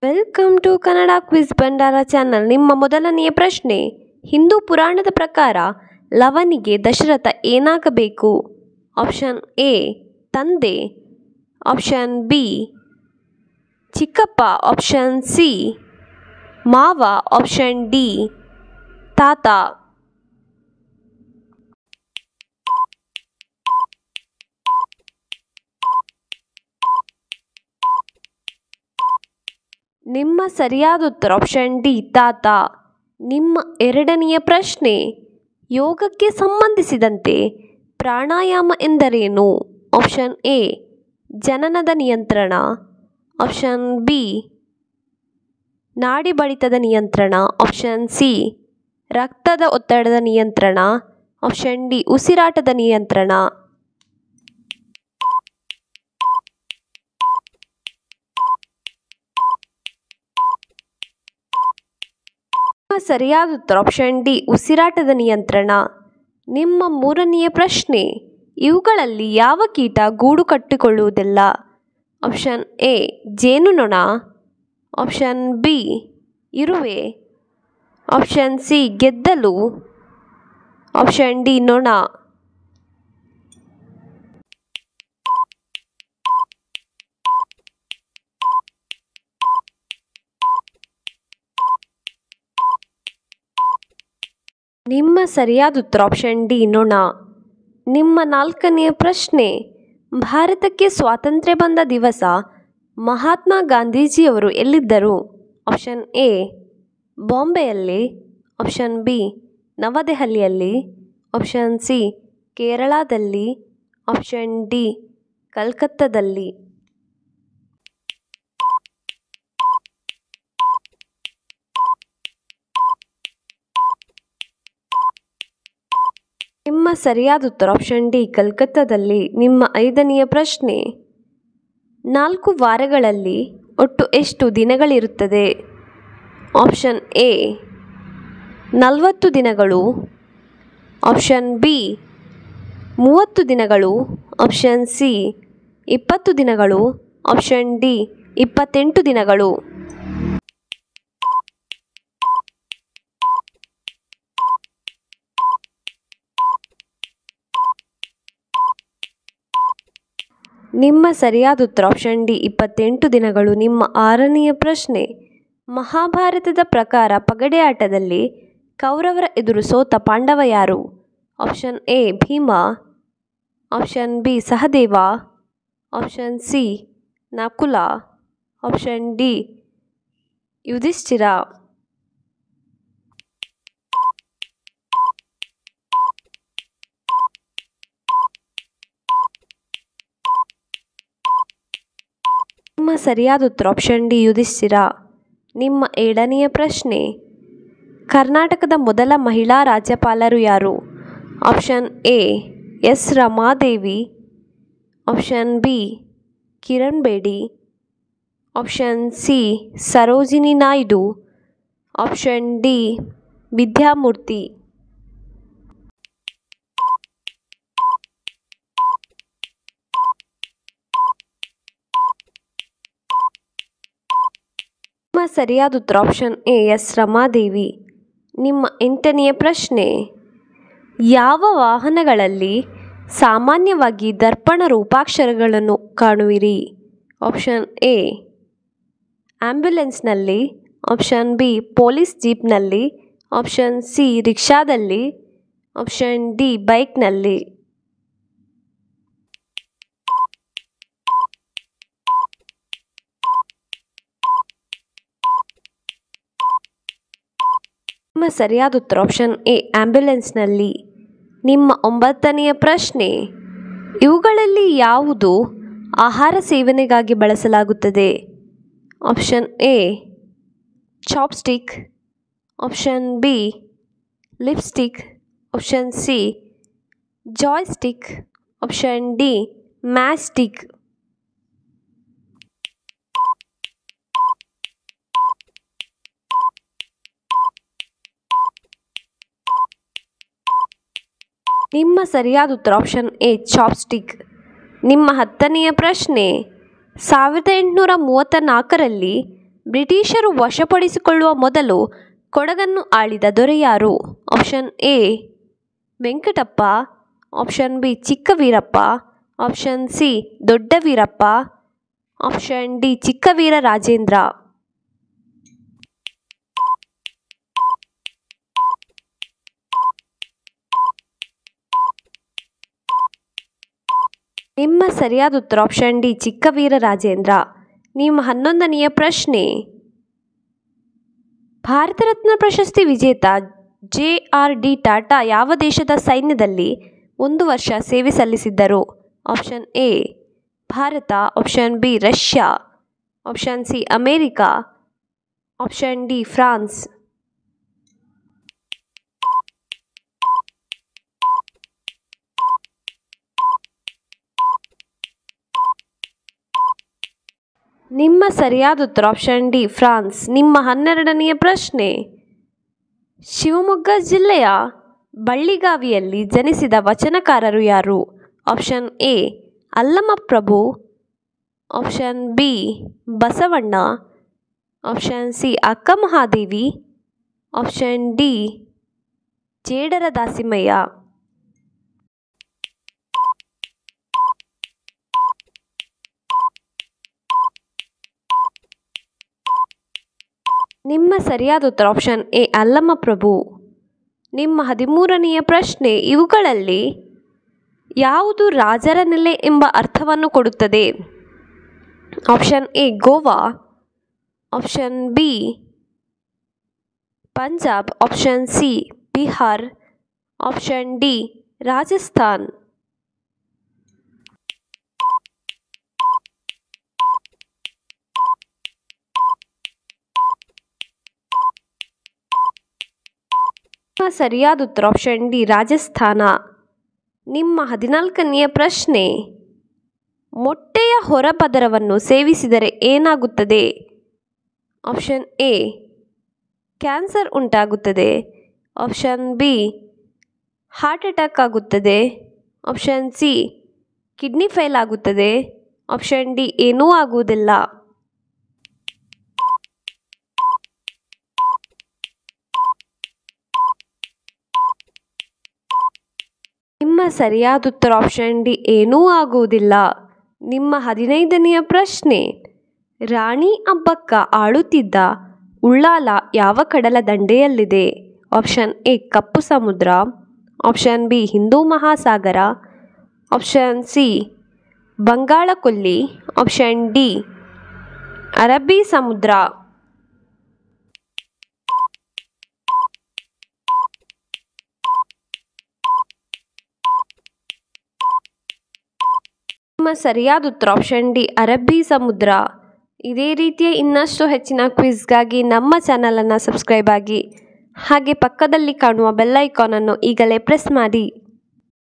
welcome to Kannada quiz ಭಂಡಾರ channel ನಿಮ್ಮ ಮೊದಲನೆಯ ಪ್ರಶ್ನೆ ಹಿಂದೂ ಪುರಾಣದ ಪ್ರಕಾರ ಲವನಿಗೆ ದಶರಥ ಏನಾಗಬೇಕು ಆಪ್ಷನ್ ಎ ತಂದೆ ಆಪ್ಷನ್ ಬಿ ಚಿಕ್ಕಪ್ಪ ಆಪ್ಷನ್ ಸಿ ಮಾವ ಆಪ್ಷನ್ ಡಿ ತಾತ ನಿಮ್ಮ ಸರಿಯಾದ ಉತ್ತರ ಆಪ್ಷನ್ ಡಿ ತಾತ ನಿಮ್ಮ ಎರಡನೆಯ ಪ್ರಶ್ನೆ ಯೋಗಕ್ಕೆ ಸಂಬಂಧಿಸಿದಂತೆ ಪ್ರಾಣಾಯಾಮ ಎಂದರೇನು ಆಪ್ಷನ್ ಎ ಜನನದ ನಿಯಂತ್ರಣ ಆಪ್ಷನ್ ಬಿ ನಾಡಿ ಬಡಿತದ ನಿಯಂತ್ರಣ ಆಪ್ಷನ್ ಸಿ ರಕ್ತದ ಒತ್ತಡದ ನಿಯಂತ್ರಣ ಆಪ್ಷನ್ ಡಿ ಉಸಿರಾಟದ ನಿಯಂತ್ರಣ ನಿಮ್ಮ ಸರಿಯಾದ ಉತ್ತರ ಆಪ್ಷನ್ ಡಿ ಉಸಿರಾಟದ ನಿಯಂತ್ರಣ ನಿಮ್ಮ ಮೂರನೆಯ ಪ್ರಶ್ನೆ ಇವುಗಳಲ್ಲಿ ಯಾವ ಕೀಟ ಗೂಡು ಕಟ್ಟಿಕೊಳ್ಳುವುದಿಲ್ಲ ಆಪ್ಷನ್ ಎ ಜೇನುನೊಣ ಆಪ್ಷನ್ ಬಿ ಇರುವೆ ಆಪ್ಷನ್ ಸಿ ಗೆದ್ದಲು ಆಪ್ಷನ್ ಡಿ ನೊಣ ನಿಮ್ಮ ಸರಿಯಾದ ಉತ್ತರ ಆಪ್ಷನ್ ಡಿ ನೊಣ ನಿಮ್ಮ ನಾಲ್ಕನೆಯ ಪ್ರಶ್ನೆ ಭಾರತಕ್ಕೆ ಸ್ವಾತಂತ್ರ್ಯ ಬಂದ ದಿವಸ ಮಹಾತ್ಮ ಗಾಂಧೀಜಿಯವರು ಎಲ್ಲಿದ್ದರು ಆಪ್ಷನ್ ಎ ಬಾಂಬೆಯಲ್ಲಿ ಆಪ್ಷನ್ ಬಿ ನವದೆಹಲಿಯಲ್ಲಿ ಆಪ್ಷನ್ ಸಿ ಕೇರಳದಲ್ಲಿ ಆಪ್ಷನ್ ಡಿ ಕಲ್ಕತ್ತಾದಲ್ಲಿ ನಿಮ್ಮ ಸರಿಯಾದ ಉತ್ತರ ಆಪ್ಷನ್ ಡಿ ಕಲ್ಕತ್ತಾದಲ್ಲಿ ನಿಮ್ಮ ಐದನೆಯ ಪ್ರಶ್ನೆ ನಾಲ್ಕು ವಾರಗಳಲ್ಲಿ ಒಟ್ಟು ಎಷ್ಟು ದಿನಗಳಿರುತ್ತದೆ ಆಪ್ಷನ್ ಎ ನಲವತ್ತು ದಿನಗಳು ಆಪ್ಷನ್ ಬಿ ಮೂವತ್ತು ದಿನಗಳು ಆಪ್ಷನ್ ಸಿ ಇಪ್ಪತ್ತು ದಿನಗಳು ಆಪ್ಷನ್ ಡಿ ಇಪ್ಪತ್ತೆಂಟು ದಿನಗಳು ನಿಮ್ಮ ಸರಿಯಾದ ಉತ್ತರ ಆಪ್ಷನ್ ಡಿ ಇಪ್ಪತ್ತೆಂಟು ದಿನಗಳು ನಿಮ್ಮ ಆರನೆಯ ಪ್ರಶ್ನೆ ಮಹಾಭಾರತದ ಪ್ರಕಾರ ಪಗಡೆ ಆಟದಲ್ಲಿ ಕೌರವರ ಎದುರು ಸೋತ ಪಾಂಡವ ಯಾರು option A Bhima option B Sahadeva option C Nakula option D Yudhishthira ನಿಮ್ಮ ಸರಿಯಾದ ಉತ್ತರ ಆಪ್ಷನ್ ಡಿ ಯುಧಿಷ್ಠಿರ ನಿಮ್ಮ ಏಳನೆಯ ಪ್ರಶ್ನೆ ಕರ್ನಾಟಕದ ಮೊದಲ ಮಹಿಳಾ ರಾಜ್ಯಪಾಲರು ಯಾರು option A S Ramadevi option B Kiran Bedi option C Sarojini Naidu option D Vidyamurthy ನಿಮ್ಮ ಸರಿಯಾದ ಉತ್ತರ ಆಪ್ಷನ್ ಎ ಎಸ್ ರಮಾದೇವಿ ನಿಮ್ಮ ಎಂಟನೆಯ ಪ್ರಶ್ನೆ ಯಾವ ವಾಹನಗಳಲ್ಲಿ ಸಾಮಾನ್ಯವಾಗಿ ದರ್ಪಣ ರೂಪಾಕ್ಷರಗಳನ್ನು ಕಾಣುವಿರಿ ಆಪ್ಷನ್ ಎ ಆ್ಯಂಬ್ಯುಲೆನ್ಸ್ನಲ್ಲಿ ಆಪ್ಷನ್ ಬಿ ಪೊಲೀಸ್ ಜೀಪ್ನಲ್ಲಿ ಆಪ್ಷನ್ ಸಿ ರಿಕ್ಷಾದಲ್ಲಿ ಆಪ್ಷನ್ ಡಿ ಬೈಕ್ನಲ್ಲಿ ನಿಮ್ಮ ಸರಿಯಾದ ಉತ್ತರ ಆಪ್ಷನ್ ಎ ಆ್ಯಂಬ್ಯುಲೆನ್ಸ್ನಲ್ಲಿ ನಿಮ್ಮ ಒಂಬತ್ತನೆಯ ಪ್ರಶ್ನೆ ಇವುಗಳಲ್ಲಿ ಯಾವುದು ಆಹಾರ ಸೇವನೆಗಾಗಿ ಬಳಸಲಾಗುತ್ತದೆ option A chopstick option B lipstick option C joystick option D mastic ನಿಮ್ಮ ಸರಿಯಾದ ಉತ್ತರ ಆಪ್ಷನ್ ಎ ಚಾಪ್ಸ್ಟಿಕ್ ನಿಮ್ಮ ಹತ್ತನೆಯ ಪ್ರಶ್ನೆ ಸಾವಿರದ ಎಂಟುನೂರ ಮೂವತ್ತ ನಾಲ್ಕರಲ್ಲಿ ಬ್ರಿಟಿಷರು ವಶಪಡಿಸಿಕೊಳ್ಳುವ ಮೊದಲು ಕೊಡಗನ್ನು ಆಳಿದ ದೊರೆ ಯಾರು option A Venkatappa option B Chikkaveerappa option C Dodda Veerappa option D Chikkaveera Rajendra ನಿಮ್ಮ ಸರಿಯಾದ ಉತ್ತರ ಆಪ್ಷನ್ ಡಿ ಚಿಕ್ಕವೀರ ರಾಜೇಂದ್ರ ನಿಮ್ಮ ಹನ್ನೊಂದನೆಯ ಪ್ರಶ್ನೆ ಭಾರತ ರತ್ನ ಪ್ರಶಸ್ತಿ ವಿಜೇತ ಜೆ ಆರ್ ಡಿ ಟಾಟಾ ಯಾವ ದೇಶದ ಸೈನ್ಯದಲ್ಲಿ ಒಂದು ವರ್ಷ ಸೇವೆ ಸಲ್ಲಿಸಿದ್ದರು option A Bharat option B Russia option C America option D France ನಿಮ್ಮ ಸರಿಯಾದ ಉತ್ತರ ಆಪ್ಷನ್ ಡಿ ಫ್ರಾನ್ಸ್ ನಿಮ್ಮ ಹನ್ನೆರಡನೆಯ ಪ್ರಶ್ನೆ ಶಿವಮೊಗ್ಗ ಜಿಲ್ಲೆಯ ಬಳ್ಳಿಗಾವಿಯಲ್ಲಿ ಜನಿಸಿದ ವಚನಕಾರರು ಯಾರು option A Allamaprabhu option B Basavanna option C Akkamahadevi option D Jedara Dasimayya ನಿಮ್ಮ ಸರಿಯಾದ ಉತ್ತರ ಆಪ್ಷನ್ ಎ ಅಲ್ಲಮ್ಮ ಪ್ರಭು ನಿಮ್ಮ ಹದಿಮೂರನೆಯ ಪ್ರಶ್ನೆ ಇವುಗಳಲ್ಲಿ ಯಾವುದು ರಾಜರ ನೆಲೆ ಎಂಬ ಅರ್ಥವನ್ನು ಕೊಡುತ್ತದೆ option A Goa option B Punjab option C Bihar option D Rajasthan ನಿಮ್ಮ ಸರಿಯಾದ ಉತ್ತರ ಆಪ್ಷನ್ ಡಿ ರಾಜಸ್ಥಾನ ನಿಮ್ಮ ಹದಿನಾಲ್ಕನೆಯ ಪ್ರಶ್ನೆ ಮೊಟ್ಟೆಯ ಹೊರಪದರವನ್ನು ಸೇವಿಸಿದರೆ ಏನಾಗುತ್ತದೆ ಆಪ್ಷನ್ ಎ ಕ್ಯಾನ್ಸರ್ ಉಂಟಾಗುತ್ತದೆ ಆಪ್ಷನ್ ಬಿ ಹಾರ್ಟ್ ಅಟ್ಯಾಕ್ ಆಗುತ್ತದೆ ಆಪ್ಷನ್ ಸಿ ಕಿಡ್ನಿ ಫೇಲ್ ಆಗುತ್ತದೆ ಆಪ್ಷನ್ ಡಿ ಏನೂ ಆಗುವುದಿಲ್ಲ ನಿಮ್ಮ ಸರಿಯಾದ ಉತ್ತರ ಆಪ್ಷನ್ ಡಿ ಏನೂ ಆಗುವುದಿಲ್ಲ ನಿಮ್ಮ ಹದಿನೈದನೆಯ ಪ್ರಶ್ನೆ ರಾಣಿ ಅಬ್ಬಕ್ಕ ಆಳುತ್ತಿದ್ದ ಉಳ್ಳಾಲ ಯಾವ ಕಡಲ ದಂಡೆಯಲ್ಲಿದೆ ಆಪ್ಷನ್ ಎ ಕಪ್ಪು ಸಮುದ್ರ ಆಪ್ಷನ್ ಬಿ ಹಿಂದೂ ಮಹಾಸಾಗರ ಆಪ್ಷನ್ ಸಿ ಬಂಗಾಳ ಕೊಲ್ಲಿ ಆಪ್ಷನ್ ಡಿ ಅರಬ್ಬಿ ಸಮುದ್ರ ನಿಮ್ಮ ಸರಿಯಾದ ಉತ್ತರ ಆಪ್ಷನ್ ಡಿ ಅರಬ್ಬಿ ಸಮುದ್ರ ಇದೇ ರೀತಿಯ ಇನ್ನಷ್ಟು ಹೆಚ್ಚಿನ ಕ್ವಿಜ್ಗಾಗಿ ನಮ್ಮ ಚಾನಲನ್ನು ಸಬ್ಸ್ಕ್ರೈಬ್ ಆಗಿ ಹಾಗೆ ಪಕ್ಕದಲ್ಲಿ ಕಾಣುವ ಬೆಲ್ ಐಕಾನನ್ನು ಈಗಲೇ ಪ್ರೆಸ್ ಮಾಡಿ